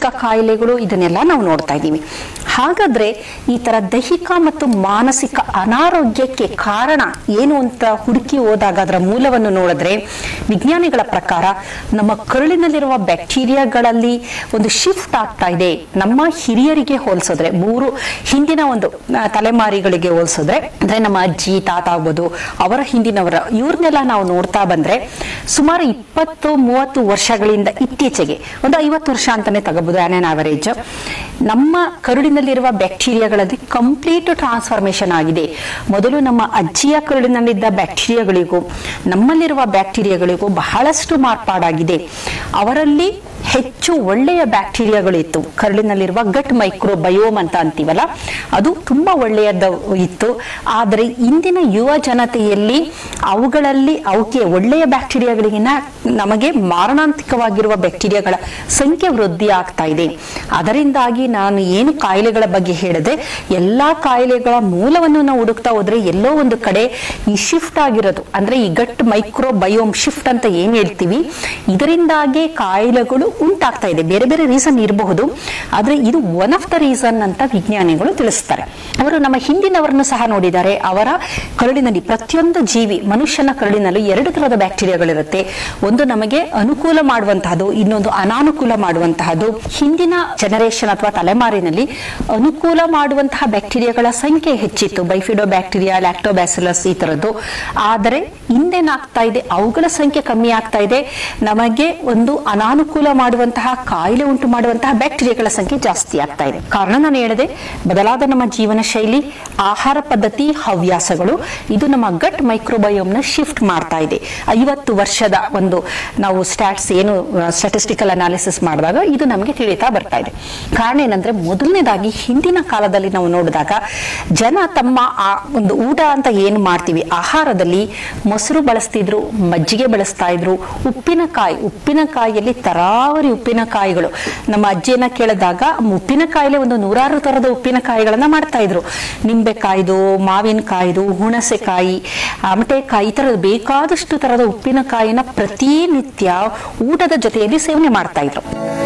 ಮಾನಸಿಕ ಕಾಯಿಲೆಗಳು ಇದನ್ನೆಲ್ಲ ನಾವು ನೋಡ್ತಾ ಇದ್ದೀವಿ ಹಾಗಾದ್ರೆ ಈ ತರ ದೈಹಿಕ ಮತ್ತು ಮಾನಸಿಕ ಅನಾರೋಗ್ಯಕ್ಕೆ ಕಾರಣ ಏನು ಅಂತ ಹುಡುಕಿ ಹೋದಾಗ ಅದರ ಮೂಲವನ್ನು ನೋಡಿದ್ರೆ ವಿಜ್ಞಾನಿಗಳ ಪ್ರಕಾರ ನಮ್ಮ ಕರುಳಿನಲ್ಲಿರುವ ಬ್ಯಾಕ್ಟೀರಿಯಾಗಳಲ್ಲಿ ಒಂದು ಶಿಫ್ಟ್ ಆಗ್ತಾ ಇದೆ ನಮ್ಮ ಹಿರಿಯರಿಗೆ ಹೋಲಿಸಿದ್ರೆ ಮೂರು ಹಿಂದಿನ ಒಂದು ಆ, ತಲೆಮಾರಿಗಳಿಗೆ ಹೋಲಿಸಿದ್ರೆ ಅಂದ್ರೆ ನಮ್ಮ ಅಜ್ಜಿ ತಾತ ಆಗ್ಬೋದು ಅವರ ಹಿಂದಿನವರ ಇವ್ರನ್ನೆಲ್ಲ ನಾವು ನೋಡ್ತಾ ಬಂದ್ರೆ ಸುಮಾರು ಇಪ್ಪತ್ತು ಮೂವತ್ತು ವರ್ಷಗಳಿಂದ ಇತ್ತೀಚೆಗೆ ಒಂದು ಐವತ್ತು ವರ್ಷ ಅಂತಾನೆ ತಗೋಬಹುದು ಆನ್ ಆನ್ ಅವರೇಜ್ ನಮ್ಮ ಕರುಳಿನಲ್ಲಿರುವ ಬ್ಯಾಕ್ಟೀರಿಯಾಗಳಲ್ಲಿ ಕಂಪ್ಲೀಟ್ ಟ್ರಾನ್ಸ್ಫಾರ್ಮೇಶನ್ ಆಗಿದೆ ಮೊದಲು ನಮ್ಮ ಅಜ್ಜಿಯ ಕರುಳಿನಲ್ಲಿದ್ದ ಬ್ಯಾಕ್ಟೀರಿಯಾಗಳಿಗೂ ನಮ್ಮಲ್ಲಿರುವ ಬ್ಯಾಕ್ಟೀರಿಯಾಗಳಿಗೂ ಬಹಳಷ್ಟು ಮಾರ್ಪಾಡಾಗಿದೆ ಅವರಲ್ಲಿ ಹೆಚ್ಚು ಒಳ್ಳೆಯ ಬ್ಯಾಕ್ಟೀರಿಯಾಗಳಿತ್ತು ಕರುಳಿನಲ್ಲಿರುವ ಗಟ್ ಮೈಕ್ರೋ ಬಯೋಮ್ ಅಂತ ಅಂತೀವಲ್ಲ ಅದು ತುಂಬಾ ಒಳ್ಳೆಯದ ಇತ್ತು ಆದರೆ ಇಂದಿನ ಯುವ ಜನತೆಯಲ್ಲಿ ಅವುಗಳಲ್ಲಿ ಅವಕ್ಕೆ ಒಳ್ಳೆಯ ಬ್ಯಾಕ್ಟೀರಿಯಾಗಳಿಗಿನ ನಮಗೆ ಮಾರಣಾಂತಿಕವಾಗಿರುವ ಬ್ಯಾಕ್ಟೀರಿಯಾಗಳ ಸಂಖ್ಯೆ ವೃದ್ಧಿ ಆಗ್ತಾ ಇದೆ ಅದರಿಂದಾಗಿ ನಾನು ಏನು ಕಾಯಿಲೆಗಳ ಬಗ್ಗೆ ಹೇಳಿದೆ ಎಲ್ಲಾ ಕಾಯಿಲೆಗಳ ಮೂಲವನ್ನು ನಾವು ಹುಡುಕ್ತಾ ಹೋದ್ರೆ ಎಲ್ಲೋ ಒಂದು ಕಡೆ ಈ ಶಿಫ್ಟ್ ಆಗಿರೋದು ಅಂದ್ರೆ ಈ ಗಟ್ ಮೈಕ್ರೋ ಬಯೋಮ್ ಶಿಫ್ಟ್ ಅಂತ ಏನ್ ಹೇಳ್ತೀವಿ ಇದರಿಂದಾಗಿ ಕಾಯಿಲೆಗಳು ಉಂಟಾಗ್ತಾ ಇದೆ ಬೇರೆ ಬೇರೆ ರೀಸನ್ ಇರಬಹುದು ಆದ್ರೆ ಇದು ಒನ್ ಆಫ್ ದ ರೀಸನ್ ಅಂತ ವಿಜ್ಞಾನಿಗಳು ತಿಳಿಸ್ತಾರೆ ಅವರು ನಮ್ಮ ಹಿಂದಿನವರನ್ನು ಸಹ ನೋಡಿದ್ದಾರೆ ಅವರ ಕರುಳಿನಲ್ಲಿ ಪ್ರತಿಯೊಂದು ಜೀವಿ ಮನುಷ್ಯನ ಕರುಳಿನಲ್ಲಿ ಎರಡು ತರಹದ ಬ್ಯಾಕ್ಟೀರಿಯಾಗಳಿರುತ್ತೆ ಒಂದು ನಮಗೆ ಅನುಕೂಲ ಮಾಡುವಂತಹದ್ದು ಇನ್ನೊಂದು ಅನಾನುಕೂಲ ಮಾಡುವಂತಹದ್ದು ಹಿಂದಿನ ಜನರೇಷನ್ ಅಥವಾ ತಲೆಮಾರಿನಲ್ಲಿ ಅನುಕೂಲ ಮಾಡುವಂತಹ ಬ್ಯಾಕ್ಟೀರಿಯಾಗಳ ಸಂಖ್ಯೆ ಹೆಚ್ಚಿತ್ತು ಬೈಫಿಡೋ ಬ್ಯಾಕ್ಟೀರಿಯಾ ಲ್ಯಾಕ್ಟೋಬ್ಯಾಸಿಲಸ್ ಈ ತರದ್ದು ಆದರೆ ಹಿಂದೇನಾಗ್ತಾ ಇದೆ ಅವುಗಳ ಸಂಖ್ಯೆ ಕಮ್ಮಿ ಆಗ್ತಾ ಇದೆ ನಮಗೆ ಒಂದು ಅನಾನುಕೂಲ ಮಾಡುವಂತಹ ಕಾಯಿಲೆ ಉಂಟು ಮಾಡುವಂತಹ ಬ್ಯಾಕ್ಟೀರಿಯಾಗಳ ಸಂಖ್ಯೆ ಜಾಸ್ತಿ ಆಗ್ತಾ ಇದೆ ಕಾರಣ ನಾನು ಹೇಳಿದೆ ಬದಲಾದ ನಮ್ಮ ಜೀವನ ಶೈಲಿ ಆಹಾರ ಪದ್ಧತಿ ಹವ್ಯಾಸಗಳು ಇದು ನಮ್ಮ ಗಟ್ ಮೈಕ್ರೋಬಯೋಮ್ ನ ಶಿಫ್ಟ್ ಮಾಡ್ತಾ ಇದೆ ಐವತ್ತು ವರ್ಷದ ಒಂದು ನಾವು ಸ್ಟ್ಯಾಟ್ಸ್ ಏನು ಸ್ಟಾಟಿಸ್ಟಿಕಲ್ ಅನಾಲಿಸಿಸ್ ಮಾಡಿದಾಗ ಇದು ನಮಗೆ ತಿಳಿತಾ ಬರ್ತಾ ಇದೆ ಕಾರಣ ಏನಂದ್ರೆ ಮೊದಲನೇದಾಗಿ ಹಿಂದಿನ ಕಾಲದಲ್ಲಿ ನಾವು ನೋಡಿದಾಗ ಜನ ತಮ್ಮ ಆ ಒಂದು ಊಟ ಅಂತ ಏನು ಮಾಡ್ತೀವಿ ಆಹಾರದಲ್ಲಿ ಮೊಸರು ಬಳಸ್ತಿದ್ರು ಮಜ್ಜಿಗೆ ಬಳಸ್ತಾ ಇದ್ರು ಉಪ್ಪಿನಕಾಯಿ ಉಪ್ಪಿನಕಾಯಿಯಲ್ಲಿ ತರಾವರಿ ಉಪ್ಪಿನಕಾಯಿಗಳು ನಮ್ಮ ಅಜ್ಜಿಯನ್ನ ಕೇಳಿದಾಗ ಉಪ್ಪಿನಕಾಯಿಲೆ ಒಂದು ನೂರಾರು ತರದ ಉಪ್ಪಿನಕಾಯಿಗಳನ್ನ ಮಾಡ್ತಾ ಇದ್ರು ನಿಂಬೆಕಾಯ್ದು ಮಾವಿನಕಾಯ್ದು ಹುಣಸೆಕಾಯಿ ಆಮಟೆಕಾಯಿ ಈ ತರದ ಬೇಕಾದಷ್ಟು ತರದ ಉಪ್ಪಿನಕಾಯಿನ ಪ್ರತಿನಿತ್ಯ ಊಟದ ಜೊತೆಯಲ್ಲಿ ಸೇವನೆ ಮಾಡ್ತಾ ಇದ್ರು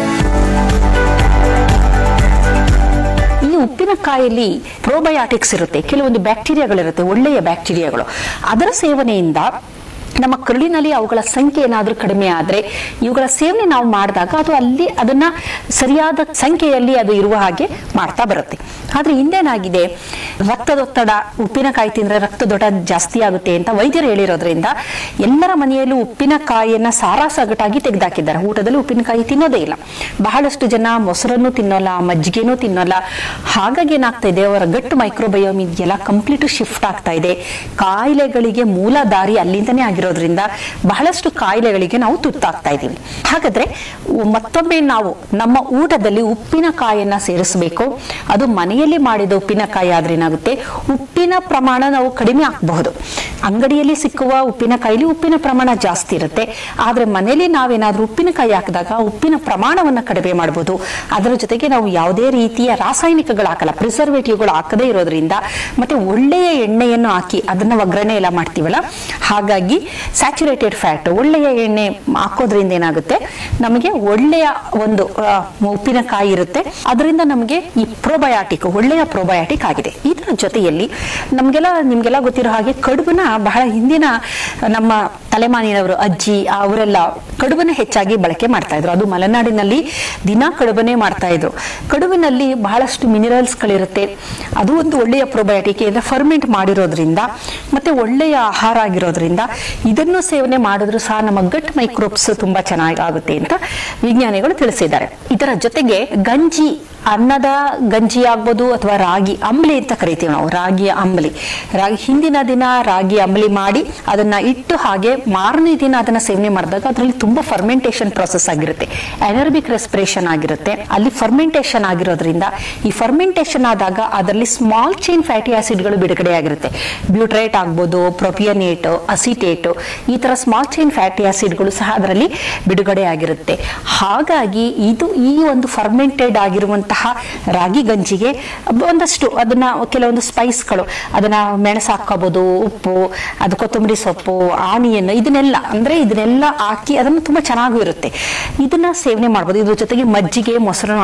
ಈ ಉಪ್ಪಿನಕಾಯಲ್ಲಿ ಪ್ರೋಬಯಾಟಿಕ್ಸ್ ಇರುತ್ತೆ ಕೆಲವೊಂದು ಬ್ಯಾಕ್ಟೀರಿಯಾಗಳಿರುತ್ತೆ ಒಳ್ಳೆಯ ಬ್ಯಾಕ್ಟೀರಿಯಾಗಳು ಅದರ ಸೇವನೆಯಿಂದ ನಮ್ಮ ಕರುಳಿನಲ್ಲಿ ಅವುಗಳ ಸಂಖ್ಯೆ ಏನಾದ್ರೂ ಕಡಿಮೆ ಆದ್ರೆ ಇವುಗಳ ಸೇವನೆ ನಾವು ಮಾಡಿದಾಗ ಅದು ಅಲ್ಲಿ ಅದನ್ನ ಸರಿಯಾದ ಸಂಖ್ಯೆಯಲ್ಲಿ ಅದು ಇರುವ ಹಾಗೆ ಮಾಡ್ತಾ ಬರುತ್ತೆ ಆದ್ರೆ ಹಿಂದೇನಾಗಿದೆ ರಕ್ತದೊತ್ತಡ ಉಪ್ಪಿನಕಾಯಿ ತಿಂದ್ರೆ ರಕ್ತದೊತ್ತಡ ಜಾಸ್ತಿ ಆಗುತ್ತೆ ಅಂತ ವೈದ್ಯರು ಹೇಳಿರೋದ್ರಿಂದ ಎಲ್ಲರ ಮನೆಯಲ್ಲೂ ಉಪ್ಪಿನಕಾಯಿಯನ್ನ ಸಾರಾ ಸಗಟಾಗಿ ತೆಗೆದಾಕಿದ್ದಾರೆ ಊಟದಲ್ಲಿ ಉಪ್ಪಿನಕಾಯಿ ತಿನ್ನೋದೇ ಇಲ್ಲ ಬಹಳಷ್ಟು ಜನ ಮೊಸರನ್ನು ತಿನ್ನೋಲ್ಲ ಮಜ್ಜಿಗೆನೂ ತಿನ್ನೋಲ್ಲ ಹಾಗಾಗಿ ಏನಾಗ್ತಾ ಇದೆ ಅವರ ಗಟ್ಟು ಮೈಕ್ರೋಬಯೋಮ್ ಇದೆಲ್ಲ ಕಂಪ್ಲೀಟ್ ಶಿಫ್ಟ್ ಆಗ್ತಾ ಇದೆ ಕಾಯಿಲೆಗಳಿಗೆ ಮೂಲ ದಾರಿ ಅಲ್ಲಿಂದನೇ ಆಗಿರೋದ್ರಿಂದ ಬಹಳಷ್ಟು ಕಾಯಿಲೆಗಳಿಗೆ ನಾವು ತುತ್ತಾಗ್ತಾ ಇದ್ದೀವಿ ಹಾಗಾದ್ರೆ ಉ- ಮತ್ತೊಮ್ಮೆ ನಾವು ನಮ್ಮ ಊಟದಲ್ಲಿ ಉಪ್ಪಿನಕಾಯಿಯನ್ನ ಸೇರಿಸಬೇಕು ಅದು ಮನೆಯಲ್ಲಿ ಮಾಡಿದ ಉಪ್ಪಿನಕಾಯಿ ಆದ್ರೆ ಏನಾಗುತ್ತೆ ಉಪ್ಪಿನ ಪ್ರಮಾಣ ನಾವು ಕಡಿಮೆ ಹಾಕಬಹುದು ಅಂಗಡಿಯಲ್ಲಿ ಸಿಕ್ಕುವ ಉಪ್ಪಿನಕಾಯಿಲಿ ಉಪ್ಪಿನ ಪ್ರಮಾಣ ಜಾಸ್ತಿ ಇರುತ್ತೆ ಆದ್ರೆ ಮನೆಯಲ್ಲಿ ನಾವೇನಾದ್ರೂ ಉಪ್ಪಿನಕಾಯಿ ಹಾಕಿದಾಗ ಉಪ್ಪಿನ ಪ್ರಮಾಣವನ್ನ ಕಡಿಮೆ ಮಾಡಬಹುದು ಅದರ ಜೊತೆಗೆ ನಾವು ಯಾವುದೇ ರೀತಿಯ ರಾಸಾಯನಿಕಗಳು ಹಾಕಲ್ಲ ಪ್ರಿಸರ್ವೇಟಿವ್ಗಳು ಹಾಕದೇ ಇರೋದ್ರಿಂದ ಮತ್ತೆ ಒಳ್ಳೆಯ ಎಣ್ಣೆಯನ್ನು ಹಾಕಿ ಅದನ್ನ ಒಗ್ಗರಣೆ ಎಲ್ಲ ಮಾಡ್ತೀವಲ್ಲ ಹಾಗಾಗಿ ಸ್ಯಾಚುರೇಟೆಡ್ ಫ್ಯಾಟ್ ಒಳ್ಳೆಯ ಎಣ್ಣೆ ಹಾಕೋದ್ರಿಂದ ಏನಾಗುತ್ತೆ ನಮಗೆ ಒಳ್ಳೆಯ ಒಂದು ಆ, ಉಪ್ಪಿನಕಾಯಿ ಇರುತ್ತೆ ಅದರಿಂದ ನಮಗೆ ಈ ಪ್ರೋಬಯಾಟಿಕ್ ಒಳ್ಳೆಯ ಪ್ರೋಬಯಾಟಿಕ್ ಆಗಿದೆ ಇದರ ಜೊತೆಯಲ್ಲಿ ನಮ್ಗೆಲ್ಲ ನಿಮ್ಗೆಲ್ಲ ಗೊತ್ತಿರೋ ಹಾಗೆ ಕಡುಬನ್ನ ಬಹಳ ಹಿಂದಿನ ನಮ್ಮ ತಲೆಮಾನಿನವರು ಅಜ್ಜಿ ಅವರೆಲ್ಲ ಕಡುಬನ್ನ ಹೆಚ್ಚಾಗಿ ಬಳಕೆ ಮಾಡ್ತಾ ಇದ್ರು ಅದು ಮಲೆನಾಡಿನಲ್ಲಿ ದಿನ ಕಡುಬನ್ನೇ ಮಾಡ್ತಾ ಇದ್ರು ಕಡುಬಿನಲ್ಲಿ ಬಹಳಷ್ಟು ಮಿನರಲ್ಸ್ ಗಳಿರುತ್ತೆ ಅದು ಒಂದು ಒಳ್ಳೆಯ ಪ್ರೋಬಯಾಟಿಕ್ ಅಂದ್ರೆ ಫರ್ಮೆಂಟ್ ಮಾಡಿರೋದ್ರಿಂದ ಮತ್ತೆ ಒಳ್ಳೆಯ ಆಹಾರ ಆಗಿರೋದ್ರಿಂದ ಇದನ್ನು ಸೇವನೆ ಮಾಡಿದ್ರು ಸಹ ನಮ್ಮ ಗಟ್ ಮೈಕ್ರೋಬ್ಸ್ ತುಂಬಾ ಚೆನ್ನಾಗಿ ಆಗುತ್ತೆ ಅಂತ ವಿಜ್ಞಾನಿಗಳು ತಿಳಿಸಿದ್ದಾರೆ ಇದರ ಜೊತೆಗೆ ಗಂಜಿ ಅನ್ನದ ಗಂಜಿ ಆಗ್ಬೋದು ಅಥವಾ ರಾಗಿ ಅಂಬಲಿ ಅಂತ ಕರಿತೀವಿ ನಾವು ರಾಗಿಯ ಅಂಬಲಿ ರಾಗಿ ಹಿಂದಿನ ದಿನ ರಾಗಿ ಅಂಬಲಿ ಮಾಡಿ ಅದನ್ನ ಇಟ್ಟು ಹಾಗೆ ಮಾರನೇ ದಿನ ಅದನ್ನ ಸೇವನೆ ಮಾಡಿದಾಗ ಅದರಲ್ಲಿ ತುಂಬಾ ಫರ್ಮೆಂಟೇಶನ್ ಪ್ರೊಸೆಸ್ ಆಗಿರುತ್ತೆ ಎನರ್ಬಿಕ್ ರೆಸ್ಪಿರೇಷನ್ ಆಗಿರುತ್ತೆ ಅಲ್ಲಿ ಫರ್ಮೆಂಟೇಶನ್ ಆಗಿರೋದ್ರಿಂದ ಈ ಫರ್ಮೆಂಟೇಶನ್ ಆದಾಗ ಅದರಲ್ಲಿ ಸ್ಮಾಲ್ ಚೈನ್ ಫ್ಯಾಟಿ ಆಸಿಡ್ಗಳು ಬಿಡುಗಡೆ ಆಗಿರುತ್ತೆ ಬ್ಯೂಟ್ರೇಟ್ ಆಗ್ಬೋದು ಪ್ರೊಪಿಯನೇಟ್ ಅಸಿಟೇಟ್ ಈ ತರ ಸ್ಮಾಲ್ ಚೈನ್ ಫ್ಯಾಟಿ ಆಸಿಡ್ಗಳು ಸಹ ಅದರಲ್ಲಿ ಬಿಡುಗಡೆ ಆಗಿರುತ್ತೆ ಹಾಗಾಗಿ ಇದು ಈ ಒಂದು ಫರ್ಮೆಂಟೆಡ್ ಆಗಿರುವಂತಹ ರಾಗಿ ಗಂಜಿಗೆ ಒಂದಷ್ಟು ಅದನ್ನ ಕೆಲವೊಂದು ಸ್ಪೈಸ್ಗಳು ಅದನ್ನ ಮೆಣಸು ಹಾಕೋಬಹುದು ಉಪ್ಪು ಅದು ಕೊತ್ತಂಬರಿ ಸೊಪ್ಪು ಆನಿಯನ್ ಇದನ್ನೆಲ್ಲ ಅಂದ್ರೆ ಇದನ್ನೆಲ್ಲ ಹಾಕಿ ಅದನ್ನು ತುಂಬಾ ಚೆನ್ನಾಗೂ ಇರುತ್ತೆ ಇದನ್ನ ಸೇವನೆ ಮಾಡ್ಬೋದು ಇದ್ರ ಜೊತೆಗೆ ಮಜ್ಜಿಗೆ ಮೊಸರನ್ನು